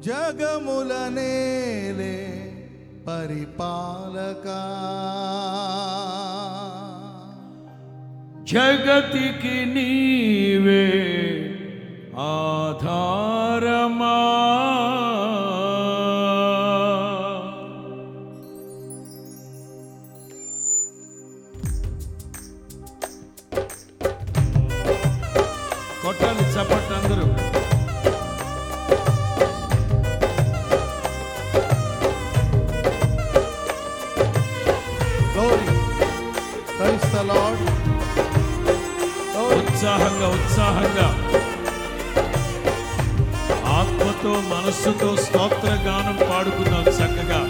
జగముల నేలే పరిపాలక జగతికి నీవే ఆధారమా కొట్టాలి చప్పట్లు అందరూ Glory. Praise the Lord. Glory. ఉత్సాహంగా ఉత్సాహంగా ఆత్మతో మనస్సుతో స్తోత్ర గానం పాడుకుందాం చక్కగా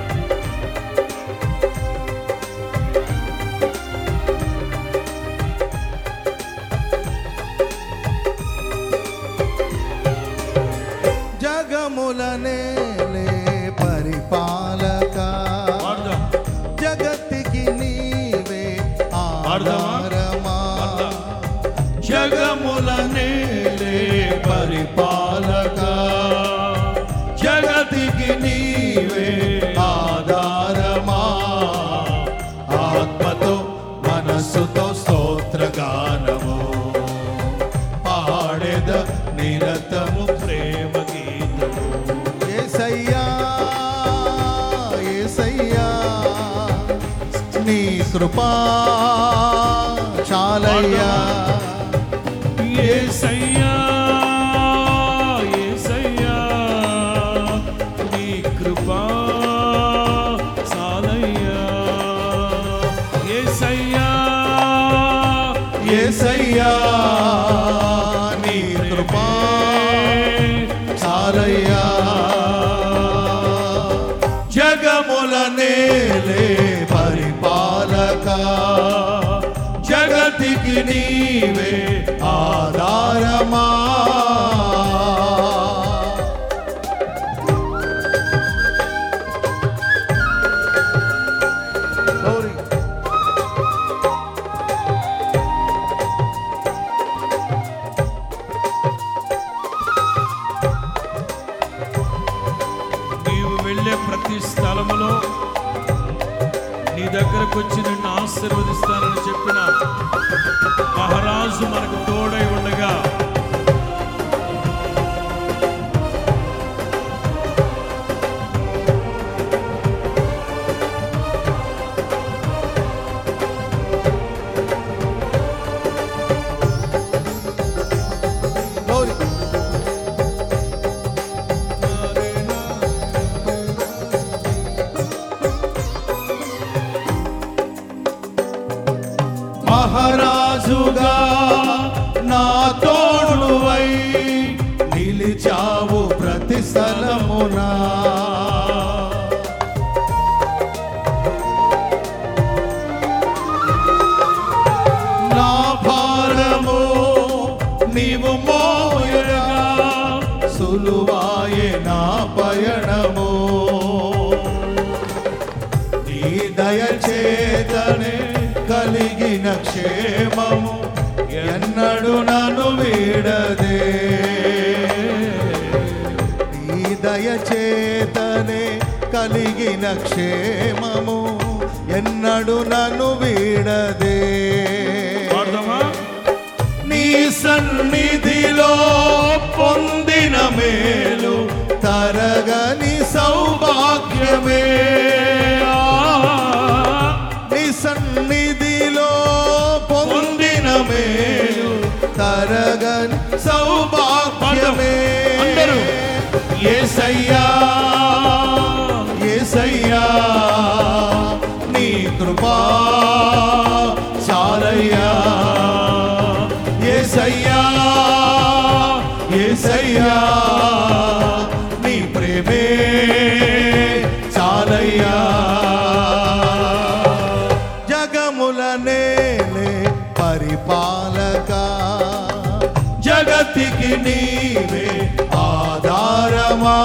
జగముల నేలే పరిపాలక పాడుదాం జగత్తికి నీవే పాడదామా? ఆధారమా పాడదాం. జగముల నేలే పరిపాలక జగతికి నీవే ఆధారమా ఆత్మతో మనస్సుతో స్తోత్రగానము పాడెద నిరతము ప్రేమ గీతము ఏసయ్యా ఏసయ్యా నీ కృపా చాలయ్యా యేసయ్యా యేసయ్యా నీ కృపా చాలయ్యా యేసయ్యా ఏసయ్యా నీ కృపా చాలయ్యా జగముల నేలే పరిపాలక జగతికి నీవే ఆధారమా Glory. నీవు వెళ్ళే ప్రతి స్థలములో నీ దగ్గరకు వచ్చి నిన్ను ఆశీర్వదిస్తానని చెప్పిన మహారాజు మనకు తోడై ఉండగా Glory. మహారాజుగా నా తోడువై నిలిచావు ప్రతి స్థలమునా నా భారము నీవు మోయగా సులువాయే నా పయనము నీ దయచేతనే కలిగిన క్షేమము ఎన్నడు నన్ను వీడదే నీ దయచేతనే కలిగిన క్షేమము ఎన్నడు నన్ను వీడదే పాడదామా నీ సన్నిధిలో పొందిన మేలు తరగని సౌభాగ్యమే నీ సన్నిధిలో పొందిన మేలు తరగని సౌభాగ్యమే అందరూ. ఏసయ్యా ఏసయ్యా నీ కృపా చాలయ్యా ఏసయ్యా ఏసయ్యా నీ ప్రేమే చాలయ్యా జగముల నేలే పరిపాలక జగతికి నీవే ఆధారమా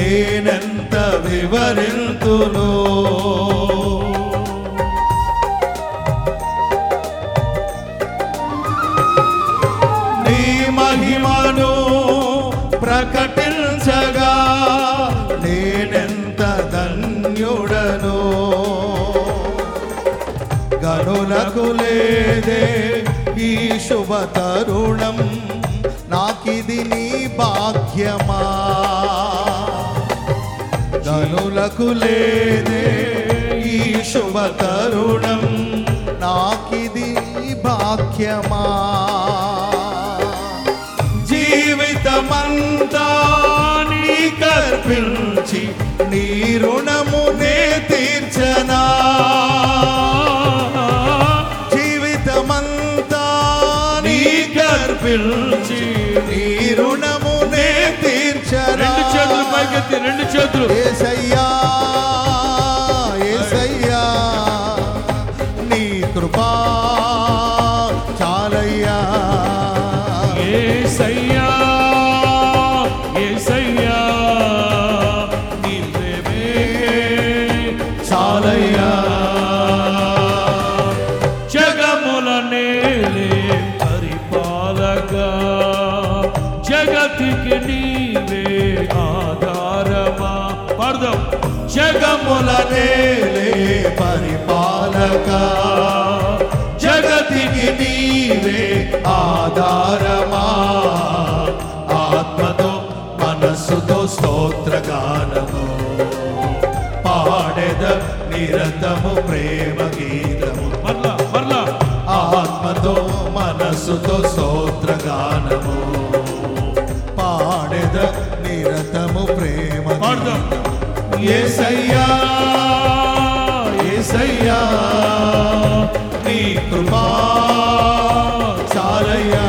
నేనెంత వివరింతును నీ మహిమను ప్రకటించగా నేనెంత ధన్యుడను గనులకు లేదే ఈ శుభ తరుణం నాకిది నీ భాగ్యమా గనులకు లేదే ఈ శుభ తరుణం నాకిది నీ భాగ్యమా జీవితమంతా నీ కర్పించి నీ రుణమునే తీర్చనా జీవితమంతా నీ కర్పించి నీ రుణమునే తీర్చనా రెండు చేతులు పైకెత్తి రెండు చేతులు ఏసయ్యా ఏసయ్యా నీ కృపా చాలయ్యా ఏసయ్యా ఏసయ్యా నీ ప్రేమే చాలయ్యా జగముల నేలే పరిపాలక జగతికి నీవే ఆధారమా పాడదాం జగముల నేలే పరిపాలక జగతికి నీవే ఆధారమా ఆత్మతో మనస్సుతో స్తోత్రగానము పాడెద నిరతము ప్రేమ గీతము మరలా మరలా ఆత్మతో మనస్సుతో స్తోత్రగానము పాడెద నిరతము ప్రేమ పాడదాం ఏసయ్యా ఏసయ్యా నీ కృపా చాలయ్యా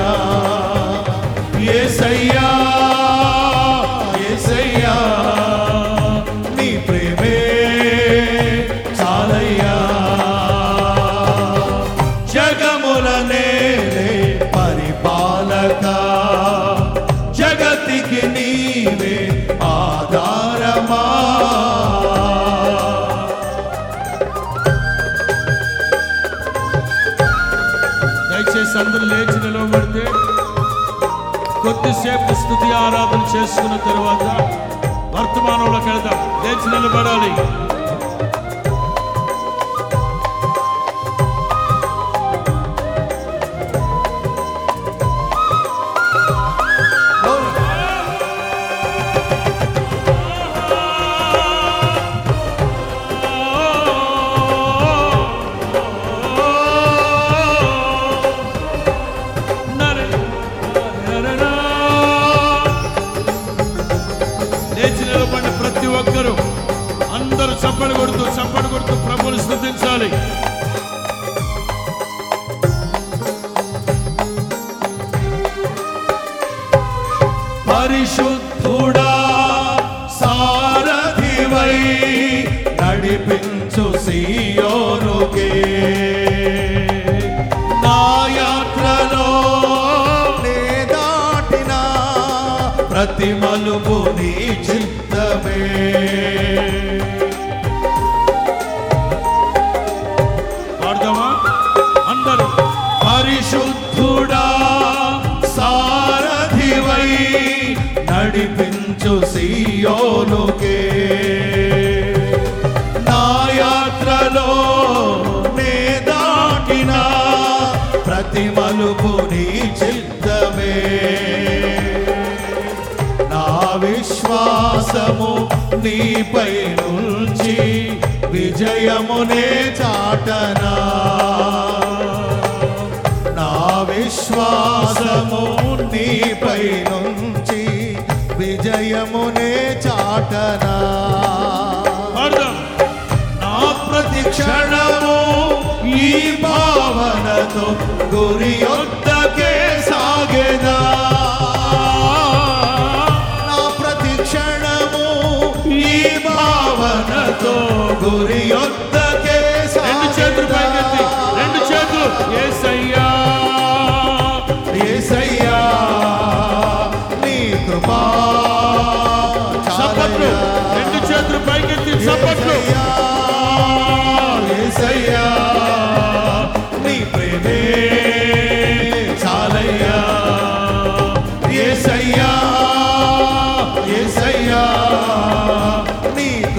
ఏసయ్యా ఏసయ్యా నీ ప్రేమే చాలయ్యా జగముల నేలే పరిపాలక జగతికి నీవే ఆధారమా దయచేసి అందరూ లేచి నిలవబడితే కొద్దిసేపు స్థుతి ఆరాధన చేసుకున్న తర్వాత వర్తమానంలోకి వెళ్దాం లేచి నిలబడాలి లేచి నిలబడిన ప్రతి ఒక్కరూ అందరూ చప్పలు కొడుతూ చప్పలు కొడుతూ ప్రభువుని స్థుతించాలి పరిశుద్ధుడా సారథివై నడిపించు సియోనుకే నా యాత్రలో నే దాటిన ప్రతి మలుపు నీ చిత్తమే పాడదామా అందరూ పరిశుద్ధుడా సారథివై నడిపించు సియోనుకే నా యాత్రలో నే దాటిన ప్రతి మలుపు నీ చిత్తమే నా విశ్వాసము నీపై నుంచి విజయమునే చాటనా నా విశ్వాసము నీపై నుంచి విజయమునే చాటనా పాడదాం నా ప్రతి క్షణము ఈ భావనతో గురి యొద్దకే సాగేదా నా ప్రతి క్షణము ఈ భావనతో గురి యొద్దకే రెండు చేతులు పైకెత్తి రెండు చేతులు ఏసయ్యా ఏసయ్యా నీ కృపా చప్పట్లు చాలయ్యా.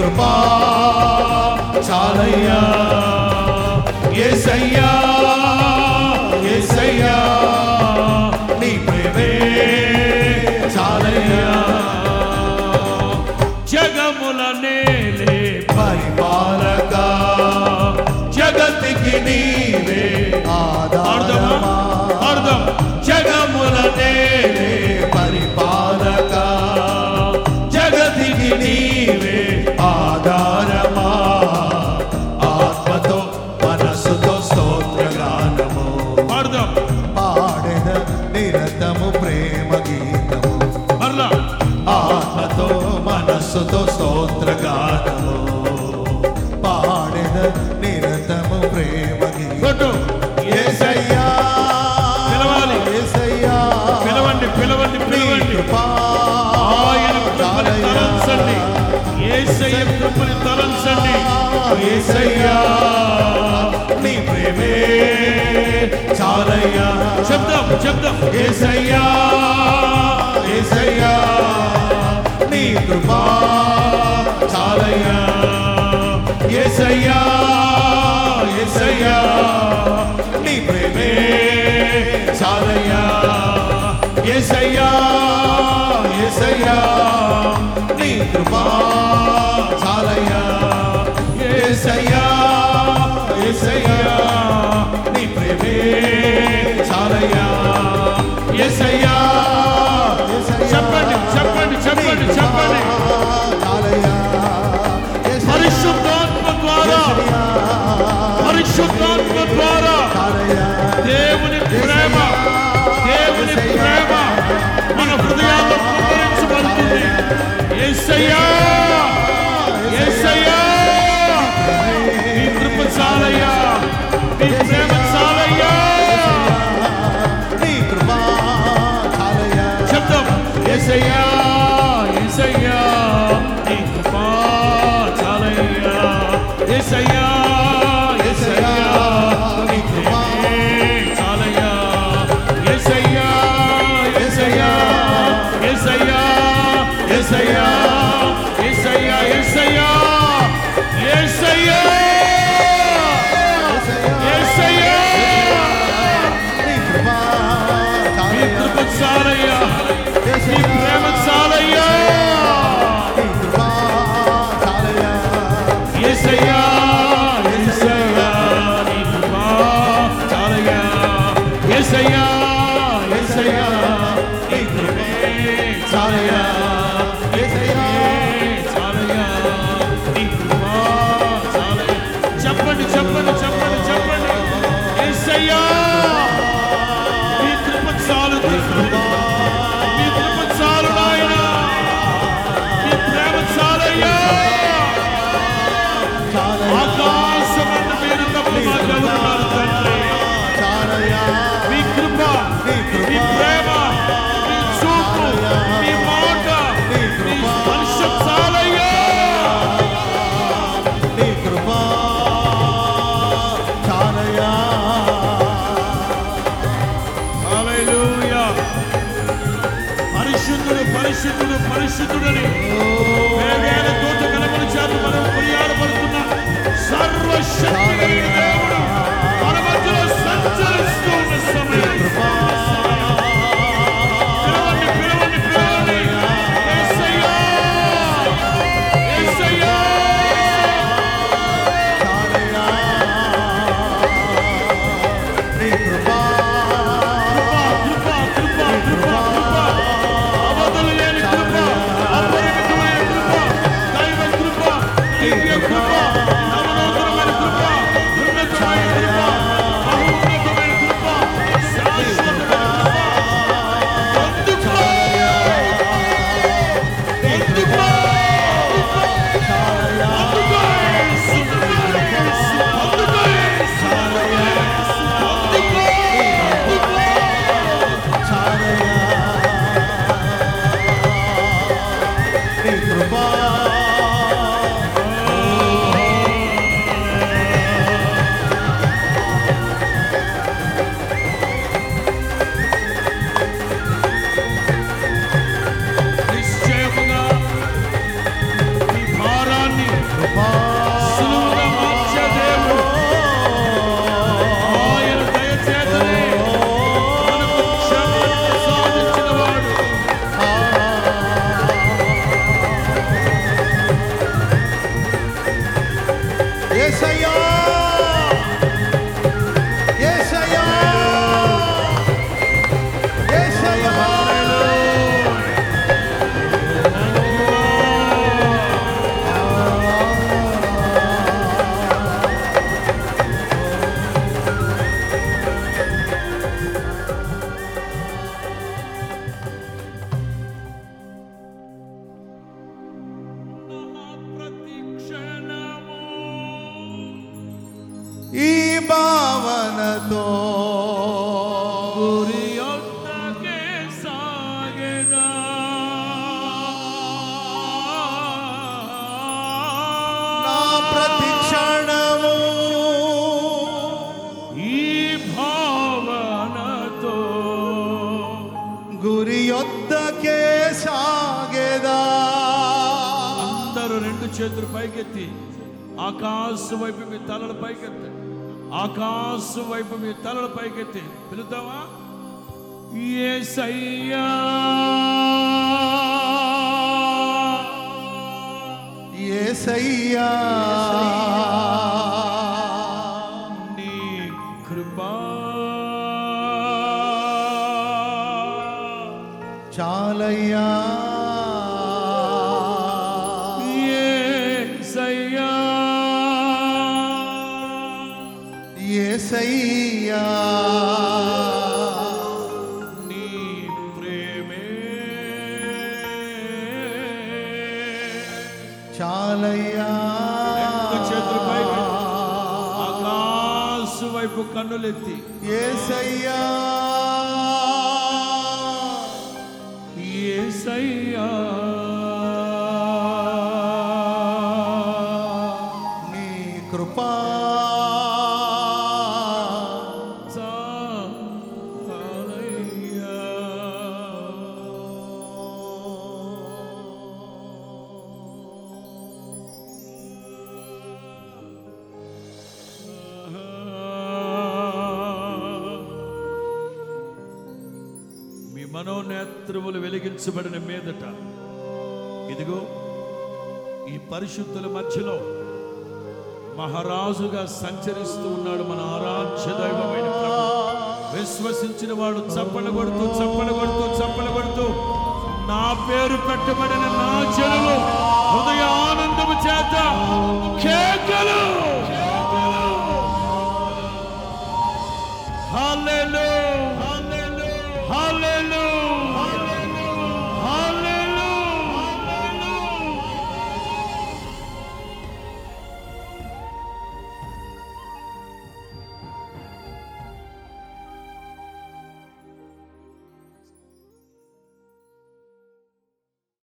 కృపా చాలయ్యా ఏసయ్యా ఏసయ్యా నీ ప్రేమే చాలయ్యా జగముల నేలే పరిపాలక జగతికి నీవే ఆధారమా అర్థం జగముల నేలే పరిపాలక జగతికి నీవే ఆధారమా ఆత్మతో మనస్సుతో స్తోత్రగానము అర్థం పాడెద నిరతము ప్రేమ గీతము మరలా ఆత్మతో మనస్సుతో స్తోత్రగానము పాడెద నిరతము ప్రేమ గీతము కొట్టు యేసయ్యా పిలవాలి. యేసయ్యా పిలవండి పిలవండి నీ పిలవండి కృపా ఆయన కృపని తలంచండి ఏసయ్య కృపని తలంచండి యేసయ్యా నీ ప్రేమే చాలయ్యా శబ్దం శబ్దం యేసయ్యా యేసయ్యా నీ కృపా చాలయ్యా యేసయ్యా యేసయ్యా నీ ప్రేమే చాలయ్యా యేసయ్యా యేసయ్యా నీ కృపా చాలయ్యా యేసయ్యా యేసయ్యా నీ ప్రేమే చాలయ్యా యేసయ్యా చెప్పండి చెప్పండి చెప్పండి చెప్పండి పరిశుద్ధాత్మ ద్వారా పరిశుద్ధాత్మ ద్వారా దేవుని ప్రేమ దేవుని ప్రేమ మన హృదయాల్లో కుమ్మరించబడుతుంది యేసయ్యా యేసయ్యా నీ కృప చాలయ్యా నీ ప్రేమ చాలయ్యా శబ్దం యేసయ్యా యేసయ్యా నీ కృప చాలయ్యా యేసయ్యా యేసయ్యా నీ కృప చాలయ్యా యేసయ్యా యేసయ్యా యేసయ్యా యేసయ్యా యేసయ్యా యేసయ్యా యేసయ్యా యేసయ్యా నీ కృప చాలయ్యా నీ ప్రేమ చాలయ్యా యేసయ్యా భావనతో గురి యొద్దకే సాగెదా. నా ప్రతి క్షణము ఈ భావనతో గురి యొద్దకే సాగేదా అందరూ రెండు చేతులు పైకెత్తి ఆకాశం వైపు మీ తలలు పైకెత్తి ఆకాశం వైపు మీ తలలు పైకెత్తి పిలుద్దామా యేసయ్యా ఏసయ్యా నీ కృపా చాలయ్యా యేసయ్యా ఏసయ్యా నీ ప్రేమే చాలయ్యా రెండు చేతులు పైకి. ఆకాశం వైపు కన్నులెత్తి ఏసయ్యా యేసయ్యా నీ కృపా చాలయ్యా. మీ మనోనేత్రములు వెలిగించబడిన మీదట ఇదిగో ఈ పరిశుద్ధుల మధ్యలో మహారాజుగా సంచరిస్తూ ఉన్నాడు మన ఆరాధ్య దైవమైన ప్రభు విశ్వసించిన వాడు చప్పలు కొడుతూ చప్పలు కొడుతూ చప్పలు కొడుతూ నా పేరు పెట్టబడిన నా చెరువు హృదయ ఆనందము చేత కేకలు హల్లెలూయా